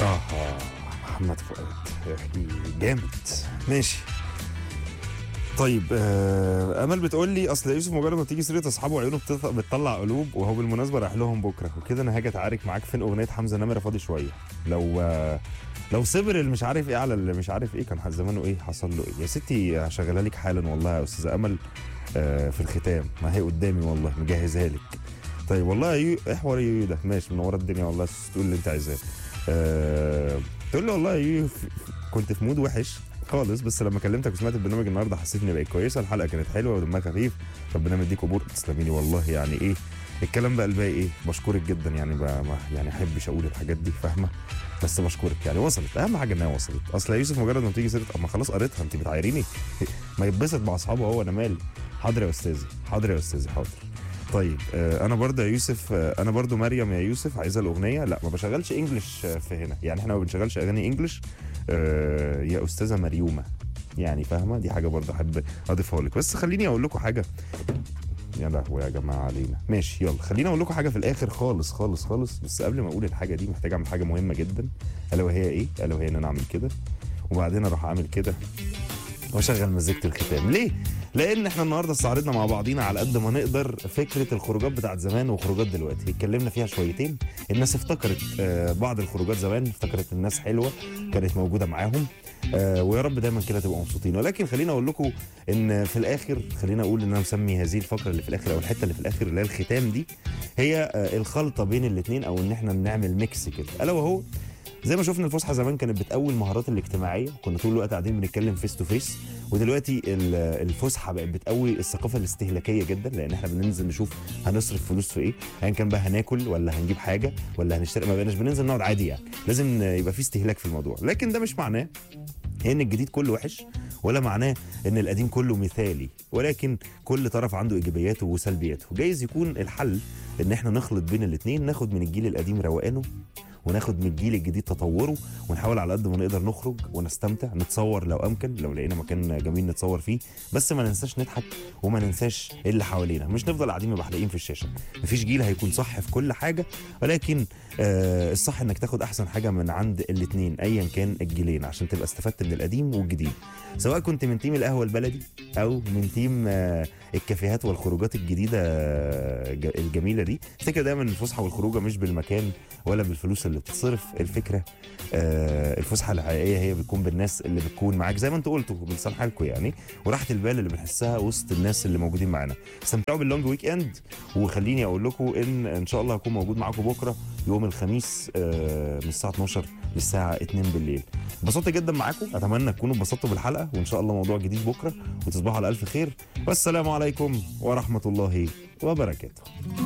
اه محمد فؤاد يا اخي جامد ماشي طيب آه امل بتقول لي اصل يوسف مجرد ما بتيجي سيره اصحابه عيونه بتط- بتطلع قلوب وهو بالمناسبه رايح لهم بكره وكده انا هاجي اتعارك معاك فين اغنيه حمزه نمره فاضي شويه لو آه لو صبر اللي مش عارف ايه على اللي مش عارف ايه كان زمانه ايه حصل له ايه يا ستي هشغلها لك حالا والله يا استاذه امل آه في الختام ما هي قدامي والله مجهزها لك طيب والله يا يو ايه حوار يا يو ده ماشي منوره الدنيا والله تقول اللي انت عايزاه آه تقول لي والله يا يو ف- كنت في مود وحش خالص بس لما كلمتك وسمعت البرنامج النهارده حسيت اني بقيت كويسه الحلقه كانت حلوه ودمها خفيف ربنا يديك قبور تسلمي لي والله يعني ايه الكلام بقى الباقي ايه بشكرك جدا يعني بقى ما يعني احبش اقول الحاجات دي فاهمه بس بشكرك يعني وصلت اهم حاجه انها وصلت اصل يا يوسف مجرد ما تيجي سيره اما خلاص قريتها انت بتعايريني ما يتبسط مع اصحابه هو انا مالي حاضر يا استاذي حاضر يا استاذي حاضر طيب آه انا برضه يا يوسف آه انا برضه مريم يا يوسف عايزه الاغنيه لا ما بشغلش انجلش آه، في هنا يعني احنا ما بنشغلش اغاني انجلش آه يا استاذه مريومه يعني فاهمه دي حاجه برضه احب اضيفها لك بس خليني اقول لكم حاجه يا لهوي يا جماعه علينا ماشي يلا خليني اقول لكم حاجه في الاخر خالص خالص خالص بس قبل ما اقول الحاجه دي محتاج اعمل حاجه مهمه جدا الا وهي ايه الا وهي ان انا اعمل كده وبعدين اروح اعمل كده واشغل مزيكه الختام ليه لان احنا النهارده استعرضنا مع بعضينا على قد ما نقدر فكره الخروجات بتاعت زمان وخروجات دلوقتي اتكلمنا فيها شويتين الناس افتكرت آه، بعض الخروجات زمان افتكرت الناس حلوه كانت موجوده معاهم آه، ويا رب دايما كده تبقوا مبسوطين ولكن خليني اقول لكم ان في الاخر خليني اقول ان انا مسمي هذه الفقره اللي في الاخر او الحته اللي في الاخر اللي هي الختام دي هي آه، الخلطه بين الاثنين او ان احنا نعمل ميكس كده الا وهو زي ما شفنا الفسحه زمان كانت بتقوي المهارات الاجتماعيه كنا طول الوقت قاعدين بنتكلم فيس تو فيس ودلوقتي ال- الفسحه بقت بتقوي الثقافه الاستهلاكيه جدا لان احنا بننزل نشوف هنصرف فلوس في ايه ايا كان بقى هناكل ولا هنجيب حاجه ولا هنشتري ما بقيناش بننزل نقعد عادي يعني لازم يبقى في استهلاك في الموضوع لكن ده مش معناه ان الجديد كله وحش ولا معناه ان القديم كله مثالي ولكن كل طرف عنده ايجابياته وسلبياته جايز يكون الحل ان احنا نخلط بين الاثنين ناخد من الجيل القديم روقانه وناخد من الجيل الجديد تطوره ونحاول على قد ما نقدر نخرج ونستمتع نتصور لو امكن لو لقينا مكان جميل نتصور فيه بس ما ننساش نضحك وما ننساش اللي حوالينا مش نفضل قاعدين مبحلقين في الشاشه مفيش جيل هيكون صح في كل حاجه ولكن آه الصح انك تاخد احسن حاجه من عند الاثنين ايا كان الجيلين عشان تبقى استفدت من القديم والجديد سواء كنت من تيم القهوه البلدي او من تيم آه الكافيهات والخروجات الجديده آه، ج- الجميله دي افتكر دايما الفسحه والخروجه مش بالمكان ولا بالفلوس اللي بتتصرف الفكره آه الفسحه الحقيقيه هي بتكون بالناس اللي بتكون معاك زي ما انتوا قلتوا بلسان حالكم يعني وراحه البال اللي بنحسها وسط الناس اللي موجودين معانا استمتعوا باللونج ويك اند وخليني اقول لكم ان ان شاء الله هكون موجود معاكم بكره يوم الخميس آه من الساعه 12 للساعه 2 بالليل انبسطت جدا معاكم اتمنى تكونوا اتبسطتوا بالحلقه وان شاء الله موضوع جديد بكره وتصبحوا على الف خير والسلام عليكم ورحمه الله وبركاته